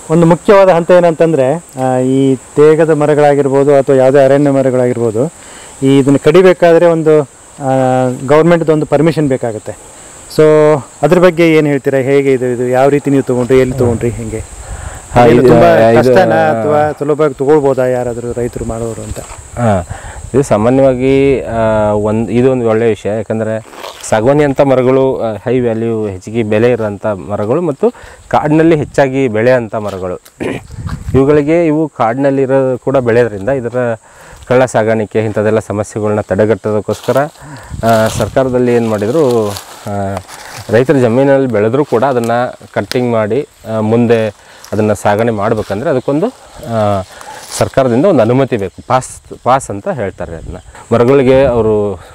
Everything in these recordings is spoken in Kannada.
ಒಂದು ಮುಖ್ಯವಾದ ಹಂತ ಏನಂತಂದರೆ ಈ ತೇಗದ ಮರಗಳಾಗಿರ್ಬೋದು ಅಥವಾ ಯಾವುದೇ ಅರಣ್ಯ ಮರಗಳಾಗಿರ್ಬೋದು ಈ ಇದನ್ನು ಕಡಿಬೇಕಾದ್ರೆ ಒಂದು ಗೌರ್ಮೆಂಟ್ದು ಒಂದು ಪರ್ಮಿಷನ್ ಬೇಕಾಗುತ್ತೆ ಸೊ ಅದ್ರ ಬಗ್ಗೆ ಏನು ಹೇಳ್ತೀರಾ ಹೇಗೆ ಇದು ಇದು ಯಾವ ರೀತಿ ನೀವು ತೊಗೊಂಡ್ರಿ ಎಲ್ಲಿ ತೊಗೊಂಡ್ರಿ ಹೇಗೆ ಹಾ, ಇದು ಇದು- ತುಂಬಾ ಇದು- ಕಷ್ಟನಾ ಅಥವಾ ಸುಲಭವಾಗಿ ತಗೊಳ್ಬೋದಾ ಯಾರಾದರೂ ರೈತರು ಮಾಡೋರು ಅಂತ ಹಾಂ ಇದು ಸಾಮಾನ್ಯವಾಗಿ ಒಂದು ಇದು ಒಂದು ಒಳ್ಳೆಯ ವಿಷಯ ಯಾಕಂದರೆ ಸಾಗವಾನಿ ಅಂಥ ಮರಗಳು ಹೈ ವ್ಯಾಲ್ಯೂ ಹೆಚ್ಚಿಗೆ ಬೆಲೆ ಇರೋಂಥ ಮರಗಳು ಮತ್ತು ಕಾಡಿನಲ್ಲಿ ಹೆಚ್ಚಾಗಿ ಬೆಳೆಯೋಂಥ ಮರಗಳು ಇವುಗಳಿಗೆ ಇವು ಕಾಡಿನಲ್ಲಿರೋ ಕೂಡ ಬೆಳೆಯೋದ್ರಿಂದ ಇದರ ಕಳ್ಳ ಸಾಗಾಣಿಕೆ ಇಂಥದ್ದೆಲ್ಲ ಸಮಸ್ಯೆಗಳನ್ನ ತಡೆಗಟ್ಟೋದಕ್ಕೋಸ್ಕರ ಆ, ಸರ್ಕಾರದಲ್ಲಿ ಏನು ಮಾಡಿದರು ರೈತರ ಜಮೀನಲ್ಲಿ ಬೆಳೆದರೂ ಕೂಡ ಅದನ್ನು ಕಟ್ಟಿಂಗ್ ಮಾಡಿ ಆ, ಮುಂದೆ ಅದನ್ನು ಸಾಗಣೆ ಮಾಡಬೇಕಂದ್ರೆ ಅದಕ್ಕೊಂದು ಆ, ಸರ್ಕಾರದಿಂದ ಒಂದು ಅನುಮತಿ ಬೇಕು ಪಾಸ್ ಪಾಸ್ ಅಂತ ಹೇಳ್ತಾರೆ ಅದನ್ನ ಮರಗಳಿಗೆ ಅವರು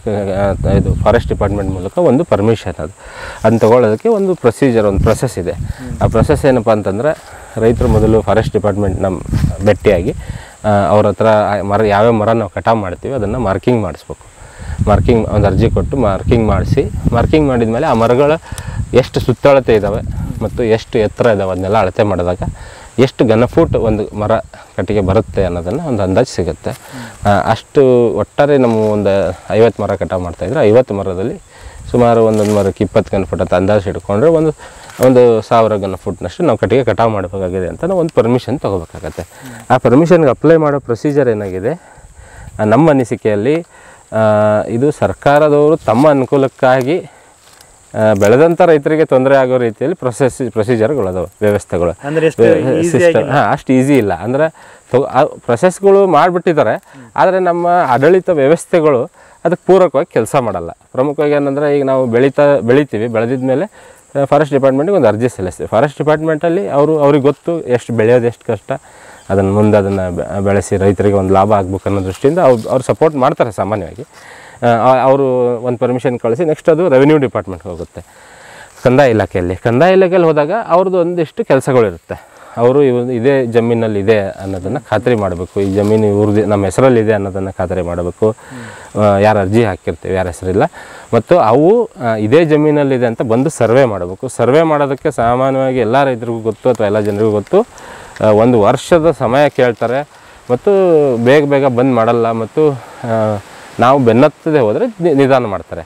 ಇದು ಫಾರೆಸ್ಟ್ ಡಿಪಾರ್ಟ್ಮೆಂಟ್ ಮೂಲಕ ಒಂದು ಪರ್ಮಿಷನ್ ಅದು ಅದನ್ನ ತಗೊಳ್ಳೋದಕ್ಕೆ ಒಂದು ಪ್ರೊಸೀಜರ್ ಒಂದು ಪ್ರೊಸೆಸ್ ಇದೆ ಆ ಪ್ರೊಸೆಸ್ ಏನಪ್ಪ ಅಂತಂದರೆ ರೈತರು ಮೊದಲು ಫಾರೆಸ್ಟ್ ಡಿಪಾರ್ಟ್ಮೆಂಟ್ ನಮ್ಮ ಭೇಟಿಯಾಗಿ ಆ, ಅವ್ರ ಹತ್ರ ಆ ಮರ ಯಾವ್ಯಾವ ಮರ ನಾವು ಕಟಾವು ಮಾಡ್ತೀವಿ ಅದನ್ನು ಮಾರ್ಕಿಂಗ್ ಮಾಡಿಸ್ಬೇಕು ಮಾರ್ಕಿಂಗ್ ಒಂದು ಅರ್ಜಿ ಕೊಟ್ಟು ಮಾರ್ಕಿಂಗ್ ಮಾಡಿಸಿ ಮಾರ್ಕಿಂಗ್ ಮಾಡಿದ ಮೇಲೆ ಆ ಮರಗಳ ಎಷ್ಟು ಸುತ್ತಳತೆ ಇದ್ದಾವೆ ಮತ್ತು ಎಷ್ಟು ಎತ್ತರ ಇದ್ದಾವೆ ಅದನ್ನೆಲ್ಲ ಅಳತೆ ಮಾಡಿದಾಗ ಎಷ್ಟು ಘನ ಫೂಟ್ ಒಂದು ಮರ ಕಟ್ಟಿಗೆ ಬರುತ್ತೆ ಅನ್ನೋದನ್ನು ಒಂದು ಅಂದಾಜು ಸಿಗುತ್ತೆ ಆ, ಅಷ್ಟು ಒಟ್ಟಾರೆ ನಮ್ಮ ಒಂದು ಐವತ್ತು ಮರ ಕಟಾವು ಮಾಡ್ತಾಯಿದ್ರೆ ಐವತ್ತು ಮರದಲ್ಲಿ ಸುಮಾರು ಒಂದೊಂದು ಮರಕ್ಕೆ ಇಪ್ಪತ್ತು ಘನ ಫುಟ್ ಅಂತ ಅಂದಾಜು ಇಟ್ಕೊಂಡ್ರೆ ಒಂದು ಒಂದು ಸಾವಿರ ಘನ ಫುಟ್ನಷ್ಟು ನಾವು ಕಟ್ಟಿಗೆ ಕಟಾವು ಮಾಡಬೇಕಾಗಿದೆ ಅಂತ ನಾವು ಒಂದು ಪರ್ಮಿಷನ್ ತೊಗೋಬೇಕಾಗತ್ತೆ ಆ ಪರ್ಮಿಷನ್ಗೆ ಅಪ್ಲೈ ಮಾಡೋ ಪ್ರೊಸೀಜರ್ ಏನಾಗಿದೆ ಆ, ನಮ್ಮ ಅನಿಸಿಕೆಯಲ್ಲಿ ಆ, ಇದು ಸರ್ಕಾರದವರು ತಮ್ಮ ಅನುಕೂಲಕ್ಕಾಗಿ ಆ, ಬೆಳೆದಂಥ ರೈತರಿಗೆ ತೊಂದರೆ ಆಗೋ ರೀತಿಯಲ್ಲಿ ಪ್ರೊಸೆಸ್ ಪ್ರೊಸೀಜರ್ಗಳು ಅದಾವೆ ವ್ಯವಸ್ಥೆಗಳು ಅಂದ್ರೆ ಎಷ್ಟು easy ಸಿಸ್ಟಮ್ ಹಾಂ ಅಷ್ಟು ಈಸಿ ಇಲ್ಲ ಅಂದರೆ ಪ್ರೊಸೆಸ್ಗಳು ಮಾಡಿಬಿಟ್ಟಿದ್ದಾರೆ ಆದರೆ ನಮ್ಮ ಆಡಳಿತ ವ್ಯವಸ್ಥೆಗಳು ಅದಕ್ಕೆ ಪೂರಕವಾಗಿ ಕೆಲಸ ಮಾಡಲ್ಲ ಪ್ರಮುಖವಾಗಿ ಏನಂದರೆ ಈಗ ನಾವು ಬೆಳೀತಾ ಬೆಳಿತೀವಿ ಬೆಳೆದಿದ ಮೇಲೆ ಫಾರೆಸ್ಟ್ ಡಿಪಾರ್ಟ್ಮೆಂಟಿಗೆ ಒಂದು ಅರ್ಜಿ ಸಲ್ಲಿಸ್ತೀವಿ ಫಾರೆಸ್ಟ್ ಡಿಪಾರ್ಟ್ಮೆಂಟಲ್ಲಿ ಅವರು ಅವ್ರಿಗೆ ಗೊತ್ತು ಎಷ್ಟು ಬೆಳೆಯೋದು ಎಷ್ಟು ಕಷ್ಟ ಅದನ್ನು ಮುಂದೆ ಅದನ್ನು ಬೆಳೆಸಿ ರೈತರಿಗೆ ಒಂದು ಲಾಭ ಆಗ್ಬೇಕು ಅನ್ನೋ ದೃಷ್ಟಿಯಿಂದ ಅವ್ರು ಅವ್ರು ಸಪೋರ್ಟ್ ಮಾಡ್ತಾರೆ ಸಾಮಾನ್ಯವಾಗಿ ಅವರು ಒಂದು ಪರ್ಮಿಷನ್ ಕಳಿಸಿ ನೆಕ್ಸ್ಟ್ ಅದು ರೆವಿನ್ಯೂ ಡಿಪಾರ್ಟ್ಮೆಂಟ್ಗೆ ಹೋಗುತ್ತೆ ಕಂದಾಯ ಇಲಾಖೆಯಲ್ಲಿ ಕಂದಾಯ ಇಲಾಖೆಯಲ್ಲಿ ಹೋದಾಗ ಅವ್ರದ್ದು ಒಂದಿಷ್ಟು ಕೆಲಸಗಳಿರುತ್ತೆ ಅವರು ಇವ್ ಇದೇ ಜಮೀನಲ್ಲಿ ಇದೆ ಅನ್ನೋದನ್ನು ಖಾತ್ರಿ ಮಾಡಬೇಕು ಈ ಜಮೀನು ಇವ್ರದ್ದು ನಮ್ಮ ಹೆಸರಲ್ಲಿ ಇದೆ ಅನ್ನೋದನ್ನು ಖಾತ್ರಿ ಮಾಡಬೇಕು ಯಾರು ಅರ್ಜಿ ಹಾಕಿರ್ತೀವಿ ಯಾರ ಹೆಸರಿಲ್ಲ ಮತ್ತು ಅವು ಆ, ಇದೇ ಜಮೀನಲ್ಲಿದೆ ಅಂತ ಬಂದು ಸರ್ವೆ ಮಾಡಬೇಕು ಸರ್ವೆ ಮಾಡೋದಕ್ಕೆ ಸಾಮಾನ್ಯವಾಗಿ ಎಲ್ಲ ರೈತರಿಗೂ ಗೊತ್ತು ಅಥವಾ ಎಲ್ಲ ಜನರಿಗೂ ಗೊತ್ತು ಆ, ಒಂದು ವರ್ಷದ ಸಮಯ ಕೇಳ್ತಾರೆ ಮತ್ತು ಬೇಗ ಬೇಗ ಬಂದ್ ಮಾಡಲ್ಲ ಮತ್ತು ಆ, ನಾವು ಬೆನ್ನತ್ತದೆ ಹೋದರೆ ನಿಧಾನ ಮಾಡ್ತಾರೆ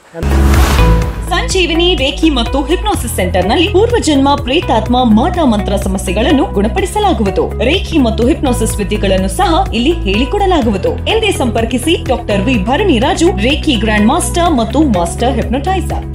ಸಂಜೀವಿನಿ ರೇಖಿ ಮತ್ತು ಹಿಪ್ನೋಸಿಸ್ ಸೆಂಟರ್ನಲ್ಲಿ ಪೂರ್ವ ಜನ್ಮ ಪ್ರೇತಾತ್ಮ ಮಾಟ ಮಂತ್ರ ಸಮಸ್ಯೆಗಳನ್ನು ಗುಣಪಡಿಸಲಾಗುವುದು ರೇಖಿ ಮತ್ತು ಹಿಪ್ನೋಸಿಸ್ ವಿದ್ಯೆಗಳನ್ನು ಸಹ ಇಲ್ಲಿ ಹೇಳಿಕೊಡಲಾಗುವುದು ಎಂದೇ ಸಂಪರ್ಕಿಸಿ doctor V Bharani Raju reiki grand master ಮತ್ತು ಮಾಸ್ಟರ್ ಹಿಪ್ನೋಟೈಸರ್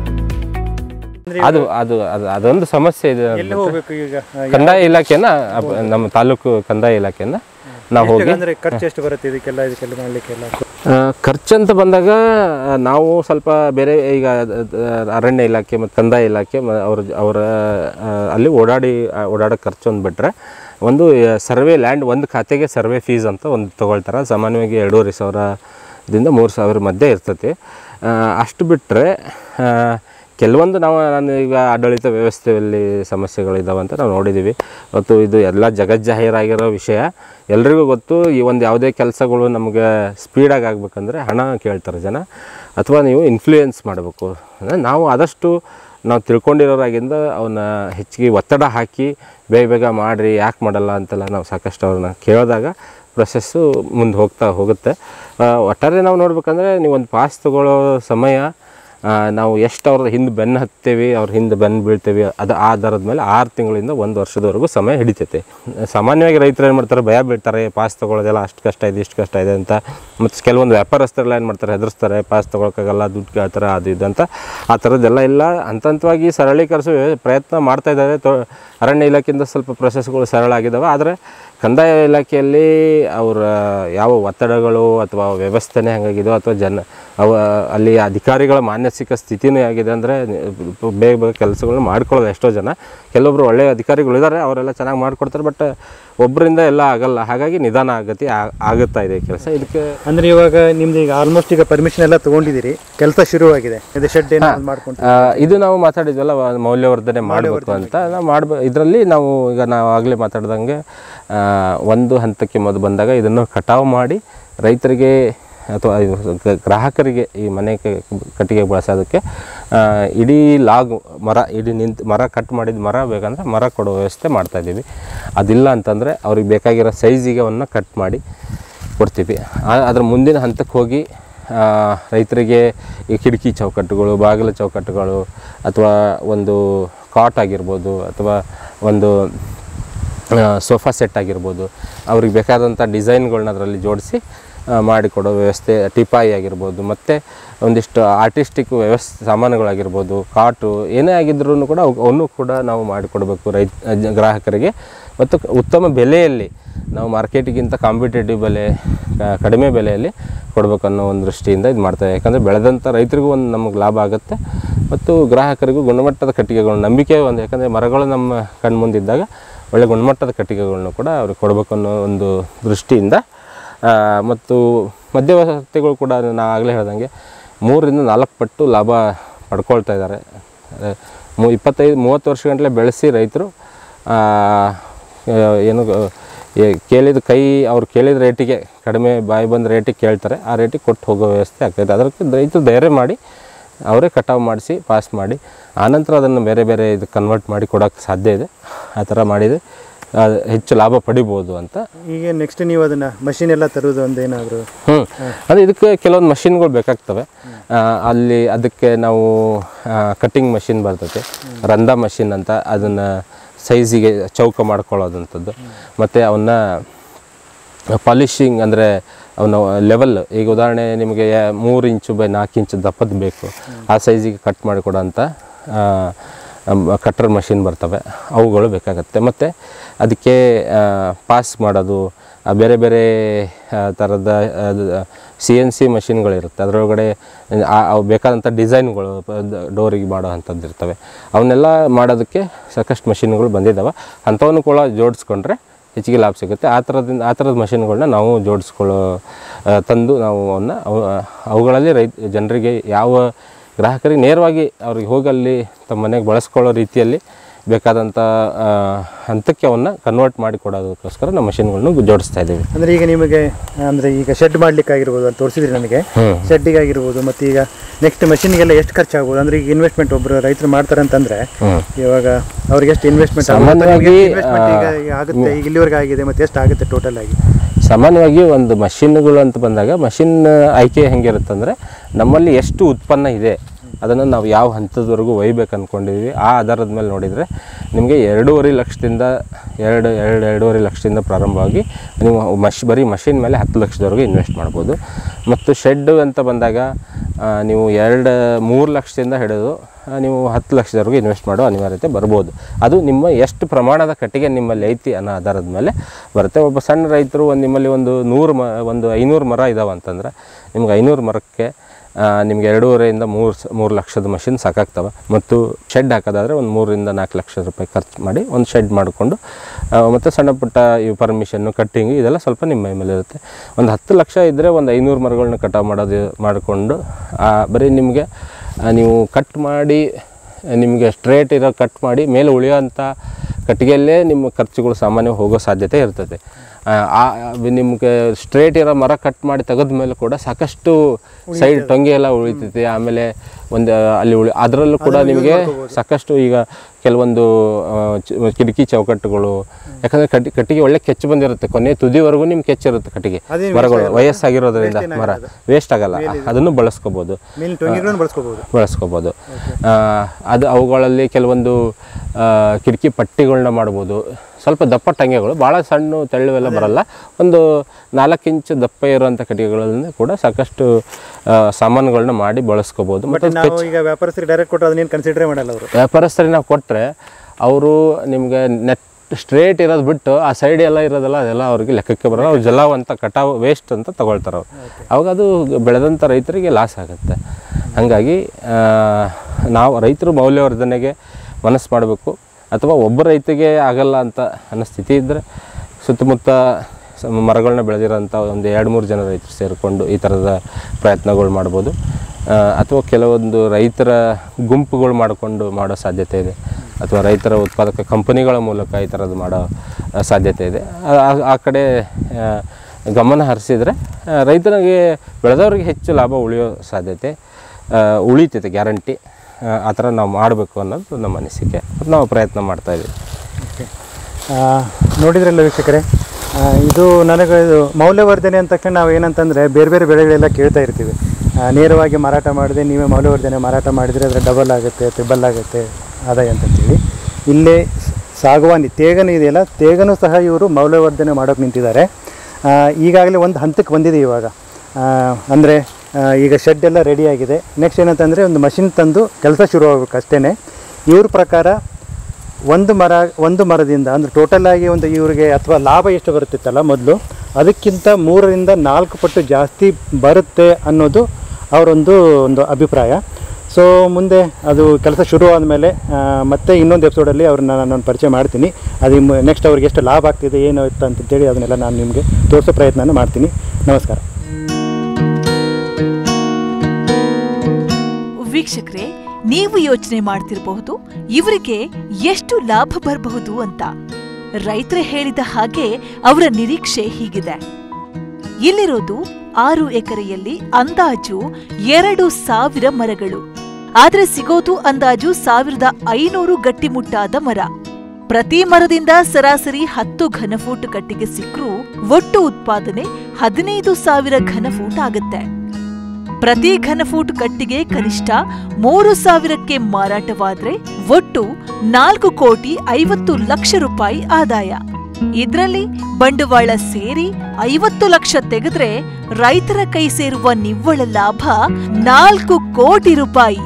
ಅದು ಅದು ಅದು ಅದೊಂದು ಸಮಸ್ಯೆ ಇದೆ ಎಲ್ಲಿ ಹೋಗ್ಬೇಕು ಈಗ ಆ, ಕಂದಾಯ ಇಲಾಖೆನ ಅಪ್- ನಮ್ಮ ತಾಲೂಕು ಕಂದಾಯ ಇಲಾಖೆನ ನಾವು ಹೋಗಿ ಅಂದ್ರೆ ಖರ್ಚು ಎಷ್ಟು ಬರುತ್ತೆ ಇದಕ್ಕೆಲ್ಲ ಇದಕ್ಕೆಲ್ಲ ಮಾಡ್ಲಿಕ್ಕೆಲ್ಲ ಆ, ಖರ್ಚಂತ ಬಂದಾಗ ಆ, ನಾವು ಸ್ವಲ್ಪ ಬೇರೆ ಈಗ ಅದ್- ಅದ್- ಅರಣ್ಯ ಇಲಾಖೆ ಮತ್ತು ಕಂದಾಯ ಇಲಾಖೆ ಮ- ಅವ್ರ ಅವರ ಆ, ಅಲ್ಲಿ ಓಡಾಡಿ ಆ, ಓಡಾಡೋ ಖರ್ಚು ಒಂದು ಬಿಟ್ಟರೆ ಒಂದು ಸರ್ವೆ ಲ್ಯಾಂಡ್ ಒಂದು ಖಾತೆಗೆ ಸರ್ವೆ ಫೀಸ್ ಅಂತ ಒಂದು ತೊಗೊಳ್ತಾರೆ ಸಾಮಾನ್ಯವಾಗಿ ಎರಡೂವರೆ ಸಾವಿರದಿಂದ ಮೂರು ಸಾವಿರ ಮಧ್ಯೆ ಇರ್ತೈತಿ ಆ, ಅಷ್ಟು ಬಿಟ್ಟರೆ ಕೆಲವೊಂದು ನಾವು ನಾನು ಈಗ ಆಡಳಿತ ವ್ಯವಸ್ಥೆಯಲ್ಲಿ ಸಮಸ್ಯೆಗಳಿದ್ದಾವೆ ಅಂತ ನಾವು ನೋಡಿದ್ದೀವಿ ಮತ್ತು ಇದು ಎಲ್ಲ ಜಗಜ್ಜಾಹೀರಾಗಿರೋ ವಿಷಯ ಎಲ್ರಿಗೂ ಗೊತ್ತು ಈ ಒಂದು ಯಾವುದೇ ಕೆಲಸಗಳು ನಮಗೆ ಸ್ಪೀಡಾಗಿ ಆಗ್ಬೇಕಂದ್ರೆ ಹಣ ಕೇಳ್ತಾರೆ ಜನ ಅಥವಾ ನೀವು ಇನ್ಫ್ಲೂಯೆನ್ಸ್ ಮಾಡಬೇಕು ಅಂದರೆ ನಾವು ಆದಷ್ಟು ನಾವು ತಿಳ್ಕೊಂಡಿರೋರಾಗಿಂದ ಅವನ್ನ ಹೆಚ್ಚಿಗೆ ಒತ್ತಡ ಹಾಕಿ ಬೇಗ ಬೇಗ ಮಾಡಿರಿ ಯಾಕೆ ಮಾಡಲ್ಲ ಅಂತೆಲ್ಲ ನಾವು ಸಾಕಷ್ಟು ಅವ್ರನ್ನ ಕೇಳಿದಾಗ ಪ್ರೊಸೆಸ್ಸು ಮುಂದೆ ಹೋಗ್ತಾ ಹೋಗುತ್ತೆ ಆ, ಒಟ್ಟಾರೆ ನಾವು ನೋಡ್ಬೇಕಂದ್ರೆ ನೀವು ಒಂದು ಪಾಸ್ ತಗೊಳ್ಳೋ ಸಮಯ ಆ, ನಾವು ಎಷ್ಟು ಅವ್ರ ಹಿಂದೆ ಬೆನ್ನು ಹತ್ತೀವಿ ಅವ್ರ ಹಿಂದೆ ಬೆನ್ನು ಬೀಳ್ತೀವಿ ಅದು ಆಧಾರದ ಮೇಲೆ ಆರು ತಿಂಗಳಿಂದ ಒಂದು ವರ್ಷದವರೆಗೂ ಸಮಯ ಹಿಡಿತೈತೆ ಸಾಮಾನ್ಯವಾಗಿ ರೈತರು ಏನು ಮಾಡ್ತಾರೆ ಭಯ ಬೀಳ್ತಾರೆ ಪಾಸ್ ತೊಗೊಳೋದೆಲ್ಲ ಅಷ್ಟು ಕಷ್ಟ ಇದೆ ಇಷ್ಟು ಕಷ್ಟ ಇದೆ ಅಂತ ಮತ್ತು ಕೆಲವೊಂದು ವ್ಯಾಪಾರಸ್ಥರೆಲ್ಲ ಏನು ಮಾಡ್ತಾರೆ ಹೆದರ್ಸ್ತಾರೆ ಪಾಸ್ ತೊಗೊಳಕ್ಕಾಗಲ್ಲ ದುಡ್ಡು ಕೇಳ್ತಾರೆ ಅದು ಇದು ಅಂತ ಆ ಥರದ್ದೆಲ್ಲ ಇಲ್ಲ ಹಂತ ಹಂತವಾಗಿ ಸರಳೀಕರಿಸೋ ಪ್ರಯತ್ನ ಮಾಡ್ತಾ ಇದ್ದಾರೆ ತೊ ಅರಣ್ಯ ಇಲಾಖೆಯಿಂದ ಸ್ವಲ್ಪ ಪ್ರೊಸೆಸ್ಗಳು ಸರಳ ಆಗಿದ್ದಾವೆ ಆದರೆ ಕಂದಾಯ ಇಲಾಖೆಯಲ್ಲಿ ಅವರ ಯಾವ ಒತ್ತಡಗಳು ಅಥವಾ ವ್ಯವಸ್ಥೆನೇ ಹಂಗಾಗಿದೋ ಅಥವಾ ಜನ ಅವ ಅಲ್ಲಿ ಅಧಿಕಾರಿಗಳ ಮಾನಸಿಕ ಸ್ಥಿತಿನೇ ಆಗಿದೆ ಅಂದರೆ ಬೇಗ ಬೇಗ ಕೆಲಸಗಳನ್ನ ಮಾಡ್ಕೊಳ್ಳೋದು ಎಷ್ಟೋ ಜನ ಕೆಲವೊಬ್ರು ಒಳ್ಳೆಯ ಅಧಿಕಾರಿಗಳು ಇದ್ದಾರೆ ಅವರೆಲ್ಲ ಚೆನ್ನಾಗಿ ಮಾಡಿಕೊಡ್ತಾರೆ ಬಟ್ ಒಬ್ಬರಿಂದ ಎಲ್ಲ ಆಗಲ್ಲ ಹಾಗಾಗಿ ನಿಧಾನ ಆಗತಿ ಆ- ಆಗುತ್ತಾ ಇದೆ ಕೆಲಸ ಇದಕ್ಕೆ ಅಂದ್ರೆ ಇವಾಗ ನಿಮ್ದು ಈಗ ಆಲ್ಮೋಸ್ಟ್ ಈಗ ಪರ್ಮಿಷನ್ ಎಲ್ಲ ತಗೊಂಡಿದ್ದೀರಿ ಕೆಲಸ ಶುರುವಾಗಿದೆ ಇದು ಶೆಡ್ ಏನೋ ಒಂದ್ ಮಾಡ್ಕೊಂಡು ಆ, ಇದು ನಾವು ಮಾತಾಡಿದ್ವಲ್ಲ ವ- ಮೌಲ್ಯವರ್ಧನೆ ಮಾಡಬೇಕು ಅಂತ ನಾವು ಮಾಡ್ಬ ಇದರಲ್ಲಿ ನಾವು ಈಗ ನಾವು ಆಗಲೇ ಮಾತಾಡ್ದಂಗೆ ಆ, ಒಂದು ಹಂತಕ್ಕೆ ಮೊದಲು ಬಂದಾಗ ಇದನ್ನು ಕಟಾವು ಮಾಡಿ ರೈತರಿಗೆ ಅಥವಾ ಇದು ಗ- ಗ್ರಾಹಕರಿಗೆ ಈ ಮನೆ ಕ- ಕಟ್ಟಿಗೆ ಬಳಸೋದಕ್ಕೆ ಆ, ಇಡೀ ಲಾಗ್ ಮರ ಇಡೀ ನಿಂತು ಮರ ಕಟ್ ಮಾಡಿದ ಮರ ಬೇಕಂದ್ರೆ ಮರ ಕೊಡೋ ವ್ಯವಸ್ಥೆ ಮಾಡ್ತಾಯಿದ್ದೀವಿ ಅದಿಲ್ಲ ಅಂತಂದರೆ ಅವ್ರಿಗೆ ಬೇಕಾಗಿರೋ ಸೈಜಿಗೆ ಅವನ್ನ ಕಟ್ ಮಾಡಿ ಕೊಡ್ತೀವಿ ಆ- ಅದ್ರ ಮುಂದಿನ ಹಂತಕ್ಕೆ ಹೋಗಿ ಆ, ರೈತರಿಗೆ ಈ ಕಿಟಕಿ ಚೌಕಟ್ಟುಗಳು ಬಾಗಿಲ ಚೌಕಟ್ಟುಗಳು ಅಥವಾ ಒಂದು ಕಾಟ್ ಆಗಿರ್ಬೋದು ಅಥವಾ ಒಂದು ಸೋಫಾ ಸೆಟ್ ಆಗಿರ್ಬೋದು ಅವ್ರಿಗೆ ಬೇಕಾದಂಥ ಡಿಸೈನ್ಗಳನ್ನ ಅದರಲ್ಲಿ ಜೋಡಿಸಿ ಮಾಡಿಕೊಡೋ ವ್ಯವಸ್ಥೆ ಟಿಪಾಯಿ ಆಗಿರ್ಬೋದು ಮತ್ತು ಒಂದಿಷ್ಟು ಆರ್ಟಿಸ್ಟಿಕ್ ವ್ಯವಸ್ಥೆ ಸಾಮಾನುಗಳಾಗಿರ್ಬೋದು ಕಾಟು ಏನೇ ಆಗಿದ್ರೂ ಕೂಡ ಅವ್- ಅವನ್ನು ಕೂಡ ನಾವು ಮಾಡಿಕೊಡ್ಬೇಕು ರೈತ ಜ- ಗ್ರಾಹಕರಿಗೆ ಮತ್ತು ಕ- ಉತ್ತಮ ಬೆಲೆಯಲ್ಲಿ ನಾವು ಮಾರ್ಕೆಟಿಗಿಂತ ಕಾಂಪಿಟೇಟಿವ್ ಬೆಲೆ ಕ- ಕಡಿಮೆ ಬೆಲೆಯಲ್ಲಿ ಕೊಡಬೇಕನ್ನೋ ಒಂದು ದೃಷ್ಟಿಯಿಂದ ಇದು ಮಾಡ್ತೇವೆ ಯಾಕಂದರೆ ಬೆಳೆದಂಥ ರೈತರಿಗೂ ಒಂದು ನಮಗೆ ಲಾಭ ಆಗುತ್ತೆ ಮತ್ತು ಗ್ರಾಹಕರಿಗೂ ಗುಣಮಟ್ಟದ ಕಟ್ಟಿಗೆಗಳು ನಂಬಿಕೆ ಒಂದು ಯಾಕಂದರೆ ಮರಗಳು ನಮ್ಮ ಕಣ್ಮುಂದಿದ್ದಾಗ ಒಳ್ಳೆ ಗುಣಮಟ್ಟದ ಕಟ್ಟಿಗೆಗಳನ್ನು ಕೂಡ ಅವ್ರಿಗೆ ಕೊಡಬೇಕು ಅನ್ನೋ ಒಂದು ದೃಷ್ಟಿಯಿಂದ ಆ, ಮತ್ತು ಮಧ್ಯವರ್ತಿಗಳು ಕೂಡ ನಾನು ಆಗಲೇ ಹೇಳ್ದಂಗೆ ಮೂರರಿಂದ ನಾಲ್ಕು ಪಟ್ಟು ಲಾಭ ಪಡ್ಕೊಳ್ತಾ ಇದ್ದಾರೆ ಅದೇ ಮೂ ಇಪ್ಪತ್ತೈದು ಮೂವತ್ತು ವರ್ಷ ಗಂಟಲೆ ಬೆಳೆಸಿ ರೈತರು ಆ, ಏನು ಏ- ಕೇಳಿದ ಕೈ ಅವ್ರು ಕೇಳಿದ ರೇಟಿಗೆ ಕಡಿಮೆ ಬಾಯಿ ಬಂದ ರೇಟಿಗೆ ಕೇಳ್ತಾರೆ ಆ ರೇಟಿಗೆ ಕೊಟ್ಟು ಹೋಗೋ ವ್ಯವಸ್ಥೆ ಆಗ್ತಾಯಿದೆ ಅದಕ್ಕೆ ರೈತರು ಧೈರ್ಯ ಮಾಡಿ ಅವರೇ ಕಟಾವು ಮಾಡಿಸಿ ಪಾಸ್ ಮಾಡಿ ಆನಂತರ ಅದನ್ನು ಬೇರೆ ಬೇರೆ ಇದು ಕನ್ವರ್ಟ್ ಮಾಡಿ ಕೊಡೋಕ್ಕೆ ಸಾಧ್ಯ ಇದೆ ಆ ಥರ ಮಾಡಿದರೆ ಆ, ಹೆಚ್ಚು ಲಾಭ ಪಡಿಬೋದು ಅಂತ ಈಗ ನೆಕ್ಸ್ಟ್ ನೀವು ಅದನ್ನ ಮಷಿನ್ ಎಲ್ಲ ತರುವುದು ಒಂದು ಏನಾದರೂ ಹ್ಞೂ ಅದು ಇದಕ್ಕೆ ಕೆಲವೊಂದು ಮಷಿನ್ಗಳು ಬೇಕಾಗ್ತವೆ ಆ, ಅಲ್ಲಿ ಅದಕ್ಕೆ ನಾವು ಕಟ್ಟಿಂಗ್ ಮಷಿನ್ ಬರ್ತೈತೆ ರಂಧ ಮಷಿನ್ ಅಂತ ಅದನ್ನು ಸೈಜಿಗೆ ಚೌಕ ಮಾಡ್ಕೊಳ್ಳೋದಂಥದ್ದು ಮತ್ತು ಅವನ್ನ ಪಾಲಿಶಿಂಗ್ ಅಂದರೆ ಅವನ ಲೆವೆಲ್ ಈಗ ಉದಾಹರಣೆ ನಿಮಗೆ ಮೂರು ಇಂಚು ಬೈ ನಾಲ್ಕು ಇಂಚು ದಪ್ಪದ್ದು ಬೇಕು ಆ ಸೈಜಿಗೆ ಕಟ್ ಮಾಡಿಕೊಡೋಂಥ ಕಟ್ರ್ ಮಷಿನ್ ಬರ್ತವೆ ಅವುಗಳು ಬೇಕಾಗತ್ತೆ ಮತ್ತು ಅದಕ್ಕೆ ಪಾಸ್ ಮಾಡೋದು ಆ ಬೇರೆ ಬೇರೆ ಆ, ಥರದ ಸಿ ಎನ್ ಸಿ ಮಷಿನ್ಗಳಿರುತ್ತೆ ಅದರೊಳಗಡೆ ಆ- ಅವು ಬೇಕಾದಂಥ ಡಿಸೈನ್ಗಳು ಡೋರಿಗೆ ಮಾಡೋ ಅಂಥದ್ದು ಇರ್ತವೆ ಅವನ್ನೆಲ್ಲ ಮಾಡೋದಕ್ಕೆ ಸಾಕಷ್ಟು ಮಷಿನ್ಗಳು ಬಂದಿದ್ದಾವೆ ಅಂಥವನ್ನು ಕೂಡ ಜೋಡಿಸ್ಕೊಂಡ್ರೆ ಹೆಚ್ಚಿಗೆ ಲಾಭ ಸಿಗುತ್ತೆ ಆ ಥರದಿಂದ ಆ ಥರದ ಮಷಿನ್ಗಳನ್ನ ನಾವು ಜೋಡಿಸ್ಕೊಳ್ಳೋ ಆ, ತಂದು ನಾವು ಅವನ್ನ ಅವು ಅವುಗಳಲ್ಲಿ ರೈತ ಜನರಿಗೆ ಯಾವ ಗ್ರಾಹಕರಿಗೆ ನೇರವಾಗಿ ಅವ್ರಿಗೆ ಹೋಗಿ ಅಲ್ಲಿ ತಮ್ಮ ಮನೆಗೆ ಬಳಸ್ಕೊಳ್ಳೋ ರೀತಿಯಲ್ಲಿ ಬೇಕಾದಂಥ ಆ, ಹಂತಕ್ಕೆ ಅವನ್ನ ಕನ್ವರ್ಟ್ ಮಾಡಿ ಕೊಡೋದಕ್ಕೋಸ್ಕರ ನಾವು ಮಷಿನ್ಗಳನ್ನು ಜೋಡಿಸ್ತಾ ಇದ್ದೀವಿ ಅಂದರೆ ಈಗ ನಿಮಗೆ ಅಂದರೆ ಈಗ ಶೆಡ್ ಮಾಡ್ಲಿಕ್ಕಾಗಿರ್ಬೋದು ಅಂತ ತೋರಿಸಿದ್ರಿ ನನಗೆ ಶೆಡ್ಡಿಗಾಗಿರ್ಬೋದು ಮತ್ತು ಈಗ ನೆಕ್ಸ್ಟ್ ಮಷಿನ್ಗೆಲ್ಲ ಎಷ್ಟು ಖರ್ಚಾಗ್ಬೋದು ಅಂದರೆ ಈಗ ಇನ್ವೆಸ್ಟ್ಮೆಂಟ್ ಒಬ್ಬರು ರೈತರು ಮಾಡ್ತಾರೆ ಅಂತಂದರೆ ಇವಾಗ ಅವ್ರಿಗೆ ಎಷ್ಟು ಇನ್ವೆಸ್ಟ್ಮೆಂಟ್ ಸಾಮಾನ್ಯವಾಗಿ, ಇನ್ವೆಸ್ಟ್ಮೆಂಟ್ ಈಗ ಈಗ ಆಗುತ್ತೆ ಈಗ ಇಲ್ಲಿವರೆಗೆ ಆಗಿದೆ ಮತ್ತು ಎಷ್ಟು ಆಗುತ್ತೆ ಟೋಟಲ್ ಆಗಿ ಸಾಮಾನ್ಯವಾಗಿ ಒಂದು ಮಷಿನ್ಗಳು ಅಂತ ಬಂದಾಗ ಮಷಿನ್ ಆಯ್ಕೆ ಹೆಂಗಿರುತ್ತೆ ಅಂದರೆ ನಮ್ಮಲ್ಲಿ ಎಷ್ಟು ಉತ್ಪನ್ನ ಇದೆ ಅದನ್ನು ನಾವು ಯಾವ ಹಂತದವರೆಗೂ ಒಯ್ಬೇಕು ಅಂದ್ಕೊಂಡಿದ್ದೀವಿ ಆ ಆಧಾರದ ಮೇಲೆ ನೋಡಿದರೆ ನಿಮಗೆ ಎರಡೂವರೆ ಲಕ್ಷದಿಂದ ಎರಡು ಎರಡು ಎರಡೂವರೆ ಲಕ್ಷದಿಂದ ಪ್ರಾರಂಭವಾಗಿ ನೀವು ಮಷ್ ಬರೀ ಮಷಿನ್ ಮೇಲೆ ಹತ್ತು ಲಕ್ಷದವರೆಗೂ ಇನ್ವೆಸ್ಟ್ ಮಾಡ್ಬೋದು ಮತ್ತು ಶೆಡ್ ಅಂತ ಬಂದಾಗ ಆ, ನೀವು ಎರಡು ಮೂರು ಲಕ್ಷದಿಂದ ಹಿಡಿದು ಆ, ನೀವು ಹತ್ತು ಲಕ್ಷದವರೆಗೂ ಇನ್ವೆಸ್ಟ್ ಮಾಡೋ ಅನಿವಾರ್ಯತೆ ಬರ್ಬೋದು ಅದು ನಿಮ್ಮ ಎಷ್ಟು ಪ್ರಮಾಣದ ಕಟ್ಟಿಗೆ ನಿಮ್ಮಲ್ಲಿ ಐತಿ ಅನ್ನೋ ಆಧಾರದ ಮೇಲೆ ಬರುತ್ತೆ ಒಬ್ಬ ಸಣ್ಣ ರೈತರು ಒಂದು ನಿಮ್ಮಲ್ಲಿ ಒಂದು ನೂರು ಮ ಒಂದು ಐನೂರು ಮರ ಇದಾವೆ ಅಂತಂದ್ರೆ ನಿಮ್ಗೆ ಐನೂರು ಮರಕ್ಕೆ ಆ, ನಿಮ್ಗೆ ಎರಡೂವರೆಯಿಂದ ಮೂರು ಸ ಮೂರು ಲಕ್ಷದ ಮಷಿನ್ ಸಾಕಾಗ್ತವೆ ಮತ್ತು ಶೆಡ್ ಹಾಕೋದಾದರೆ ಒಂದು ಮೂರರಿಂದ ನಾಲ್ಕು ಲಕ್ಷ ರೂಪಾಯಿ ಖರ್ಚು ಮಾಡಿ ಒಂದು ಶೆಡ್ ಮಾಡಿಕೊಂಡು ಮತ್ತು ಸಣ್ಣ ಪುಟ್ಟ ಈ ಪರ್ಮಿಷನ್ನು ಕಟ್ಟಿಂಗು ಇದೆಲ್ಲ ಸ್ವಲ್ಪ ನಿಮ್ಮ ಮೈ ಮೇಲೆ ಇರುತ್ತೆ ಒಂದು ಹತ್ತು ಲಕ್ಷ ಇದ್ದರೆ ಒಂದು ಐನೂರು ಮರಗಳನ್ನ ಕಟಾವು ಮಾಡೋದು ಮಾಡಿಕೊಂಡು ಬರೀ ನಿಮಗೆ ಆ, ನೀವು ಕಟ್ ಮಾಡಿ ನಿಮಗೆ ಸ್ಟ್ರೇಟ್ ಇರೋ ಕಟ್ ಮಾಡಿ ಮೇಲೆ ಉಳಿಯೋಂಥ ಕಟ್ಟಿಗೆಯಲ್ಲೇ ನಿಮ್ಮ ಖರ್ಚುಗಳು ಸಾಮಾನ್ಯ ಹೋಗೋ ಸಾಧ್ಯತೆ ಇರ್ತದೆ ಆ, ಆ ನಿಮಗೆ ಸ್ಟ್ರೇಟ್ ಇರೋ ಮರ ಕಟ್ ಮಾಡಿ ತೆಗೆದ ಮೇಲೆ ಕೂಡ ಸಾಕಷ್ಟು ಸೈಡ್ ಟೊಂಗೆ ಎಲ್ಲ ಉಳಿತೈತಿ ಆಮೇಲೆ ಒಂದು ಅಲ್ಲಿ ಉಳಿ ಅದರಲ್ಲೂ ಕೂಡ ನಿಮಗೆ ಸಾಕಷ್ಟು ಈಗ ಕೆಲವೊಂದು ಆ, ಚ- ಕಿಟಕಿ ಚೌಕಟ್ಟುಗಳು ಯಾಕಂದರೆ ಕಟ್ಟಿ ಕಟ್ಟಿಗೆ ಒಳ್ಳೆ ಕೆಚ್ಚು ಬಂದಿರುತ್ತೆ ಕೊನೆ ತುದಿವರೆಗೂ ನಿಮ್ಗೆ ಕೆಚ್ಚಿರುತ್ತೆ ಕಟ್ಟಿಗೆ ಅದೇನು ಮರಗಳು ವಯಸ್ಸಾಗಿರೋದ್ರಿಂದ ಮರ ವೇಸ್ಟ್ ಆಗಲ್ಲ ಅದನ್ನು ಬಳಸ್ಕೋಬೋದು ಮೇಲಿನ ಟೊಂಗಿಗಳನ್ನು ಬಳಸ್ಕೋಬೋದು ಬಳಸ್ಕೋಬೋದು ಆ, ಅದು ಅವುಗಳಲ್ಲಿ ಕೆಲವೊಂದು ಆ, ಕಿಟಕಿ ಪಟ್ಟಿಗಳನ್ನ ಮಾಡ್ಬೋದು ಸ್ವಲ್ಪ ದಪ್ಪ ಟಂಗೆಗಳು ಭಾಳ ಸಣ್ಣ ತೆಳ್ಳುವೆಲ್ಲ ಬರಲ್ಲ ಒಂದು ನಾಲ್ಕು ಇಂಚು ದಪ್ಪ ಇರುವಂಥ ಕಟ್ಟಿಗೆಗಳಲ್ಲಿ ಕೂಡ ಸಾಕಷ್ಟು ಆ, ಸಾಮಾನುಗಳನ್ನ ಮಾಡಿ ಬಳಸ್ಕೋಬೋದು ಬಟ್ ಮತ್ತು ನಾವು ಈಗ ವ್ಯಾಪಾರಸ್ಥರಿಗೆ ಡೈರೆಕ್ಟ್ ಕೊಟ್ಟು ಅದನ್ನೇನು ಕನ್ಸಿಡರೇ ಮಾಡಲ್ಲ ಅವರು ವ್ಯಾಪಾರಸ್ಥರಿಗೆ ನಾವು ಕೊಟ್ಟರೆ ಅವರು ನಿಮಗೆ ನೆಟ್ ಸ್ಟ್ರೇಟ್ ಇರೋದು ಬಿಟ್ಟು ಆ ಸೈಡ್ ಎಲ್ಲ ಇರೋದಲ್ಲ ಅದೆಲ್ಲ ಅವ್ರಿಗೆ ಲೆಕ್ಕಕ್ಕೆ ಬರಲ್ಲ ಅವ್ರು ಜಲಾವ್ ಅಂತ ಕಟಾವು ವೇಸ್ಟ್ ಅಂತ ತಗೊಳ್ತಾರೆ ಅವ್ರು ಅವಾಗ ಅದು ಬೆಳೆದಂಥ ರೈತರಿಗೆ ಲಾಸ್ ಆಗುತ್ತೆ ಹಾಗಾಗಿ ಆ, ನಾವು ರೈತರು ಮೌಲ್ಯವರ್ಧನೆಗೆ ಮನಸ್ಸು ಮಾಡಬೇಕು ಅಥವಾ ಒಬ್ಬ ರೈತಗೆ ಆಗಲ್ಲ ಅಂತ ಅನ್ನೋ ಸ್ಥಿತಿ ಇದ್ದರೆ ಸುತ್ತಮುತ್ತ ಸ- ಮರಗಳನ್ನ ಬೆಳೆದಿರೋಂಥ ಒಂದು ಎರಡು ಮೂರು ಜನ ರೈತರು ಸೇರಿಕೊಂಡು ಈ ಥರದ ಪ್ರಯತ್ನಗಳು ಮಾಡ್ಬೋದು ಆ, ಅಥವಾ ಕೆಲವೊಂದು ರೈತರ ಗುಂಪುಗಳು ಮಾಡಿಕೊಂಡು ಮಾಡೋ ಸಾಧ್ಯತೆ ಇದೆ ಅಥವಾ ರೈತರ ಉತ್ಪಾದಕ ಕಂಪನಿಗಳ ಮೂಲಕ ಈ ಥರದ್ದು ಮಾಡೋ ಆ, ಸಾಧ್ಯತೆ ಇದೆ ಆ- ಆ- ಆ ಕಡೆ ಆ, ಗಮನ ಹರಿಸಿದರೆ ರೈತನಿಗೆ ಬೆಳೆದವ್ರಿಗೆ ಹೆಚ್ಚು ಲಾಭ ಉಳಿಯೋ ಸಾಧ್ಯತೆ ಆ, ಉಳಿತೈತೆ ಗ್ಯಾರಂಟಿ ಆ ಥರ ನಾವು ಮಾಡಬೇಕು ಅನ್ನೋದು ನಮ್ಮ ಅನಿಸಿಕೆ ಮತ್ತು ನಾವು ಪ್ರಯತ್ನ ಮಾಡ್ತಾ ಇದ್ದೀವಿ ಆ, ನೋಡಿದ್ರಲ್ಲ ವೀಕ್ಷಕರೇ ಆ, ಇದು ನನಗೆ ಇದು ಮೌಲ್ಯವರ್ಧನೆ ಅಂತ ತಕ್ಷಣ ನಾವು ಏನಂತಂದರೆ ಬೇರೆ ಬೇರೆ ಬೆಳೆಗಳೆಲ್ಲ ಕೇಳ್ತಾ ಇರ್ತೀವಿ ಆ, ನೇರವಾಗಿ ಮಾರಾಟ ಮಾಡಿದೆ ನೀವೇ ಮೌಲ್ಯವರ್ಧನೆ ಮಾರಾಟ ಮಾಡಿದರೆ ಅದರ ಡಬಲ್ ಆಗುತ್ತೆ ತ್ರಿಬಲ್ ಆಗುತ್ತೆ ಆದಾಯ ಅಂತಂತೀವಿ ಇಲ್ಲೇ ಸ- ಸಾಗವಾನಿ ತೇಗನು ಇದೆಯಲ್ಲ ತೇಗನು ಸಹ ಇವರು ಮೌಲ್ಯವರ್ಧನೆ ಮಾಡೋಕೆ ನಿಂತಿದ್ದಾರೆ ಆ, ಈಗಾಗಲೇ ಒಂದು ಹಂತಕ್ಕೆ ಬಂದಿದೆ ಇವಾಗ ಅಂದರೆ ಈಗ ಶೆಡ್ ಎಲ್ಲ ರೆಡಿ ಆಗಿದೆ ನೆಕ್ಸ್ಟ್ ಏನಂತಂದರೆ ಒಂದು ಮಷಿನ್ ತಂದು ಕೆಲಸ ಶುರು ಆಗಬೇಕು ಅಷ್ಟೇ ಇವ್ರ ಪ್ರಕಾರ ಒಂದು ಮರ ಒಂದು ಮರದಿಂದ ಅಂದರೆ ಟೋಟಲ್ ಆಗಿ ಒಂದು ಇವರಿಗೆ ಅಥವಾ ಲಾಭ ಎಷ್ಟು ಬರುತ್ತಿತ್ತಲ್ಲ ಮೊದಲು ಅದಕ್ಕಿಂತ ಮೂರರಿಂದ ನಾಲ್ಕು ಪಟ್ಟು ಜಾಸ್ತಿ ಬರುತ್ತೆ ಅನ್ನೋದು ಅವರೊಂದು ಒಂದು ಅಭಿಪ್ರಾಯ ಸೊ ಮುಂದೆ ಅದು ಕೆಲಸ ಶುರು ಆದಮೇಲೆ ಮತ್ತೆ ಇನ್ನೊಂದು ಎಪಿಸೋಡಲ್ಲಿ ಅವ್ರನ್ನ ನಾನು ಪರಿಚಯ ಮಾಡ್ತೀನಿ ಅದು ನೆಕ್ಸ್ಟ್ ಅವ್ರಿಗೆ ಎಷ್ಟು ಲಾಭ ಆಗ್ತಿದೆ ಏನು ಇತ್ತು ಅಂತೇಳಿ ಅದನ್ನೆಲ್ಲ ನಾನು ನಿಮಗೆ ತೋರಿಸೋ ಪ್ರಯತ್ನ ಮಾಡ್ತೀನಿ ನಮಸ್ಕಾರ ವೀಕ್ಷಕರೇ ನೀವು ಯೋಚನೆ ಮಾಡ್ತಿರಬಹುದು ಇವರಿಗೆ ಎಷ್ಟು ಲಾಭ ಬರಬಹುದು ಅಂತ ರೈತರೇ ಹೇಳಿದ ಹಾಗೆ ಅವರ ನಿರೀಕ್ಷೆ ಹೀಗಿದೆ ಇಲ್ಲಿರೋದು ಆರು ಎಕರೆಯಲ್ಲಿ ಅಂದಾಜು ಎರಡು ಸಾವಿರ ಮರಗಳು ಆದ್ರೆ ಸಿಗೋದು ಅಂದಾಜು ಸಾವಿರದ ಐನೂರು ಗಟ್ಟಿಮುಟ್ಟಾದ ಮರ ಪ್ರತಿ ಮರದಿಂದ ಸರಾಸರಿ ಹತ್ತು ಘನಫೂಟ್ ಕಟ್ಟಿಗೆ ಸಿಕ್ಕರೂ ಒಟ್ಟು ಉತ್ಪಾದನೆ ಹದಿನೈದು ಸಾವಿರ ಘನಫೂಟ್ ಆಗತ್ತೆ ಪ್ರತಿ ಘನಫೂಟ್ ಕಟ್ಟಿಗೆ ಕನಿಷ್ಠ ಮೂರು ಸಾವಿರಕ್ಕೆ ಮಾರಾಟವಾದ್ರೆ ಒಟ್ಟು ನಾಲ್ಕು ಕೋಟಿ ಐವತ್ತು ಲಕ್ಷ ರೂಪಾಯಿ ಆದಾಯ ಇದ್ರಲ್ಲಿ ಬಂಡವಾಳ ಸೇರಿ ಐವತ್ತು ಲಕ್ಷ ತೆಗೆದ್ರೆ ರೈತರ ಕೈ ಸೇರುವ ನಿವ್ವಳ ಲಾಭ ನಾಲ್ಕು ಕೋಟಿ ರೂಪಾಯಿ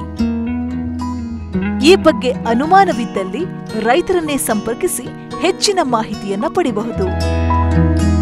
ಈ ಬಗ್ಗೆ ಅನುಮಾನವಿದ್ದಲ್ಲಿ ರೈತರನ್ನೇ ಸಂಪರ್ಕಿಸಿ ಹೆಚ್ಚಿನ ಮಾಹಿತಿಯನ್ನ ಪಡೆಯಬಹುದು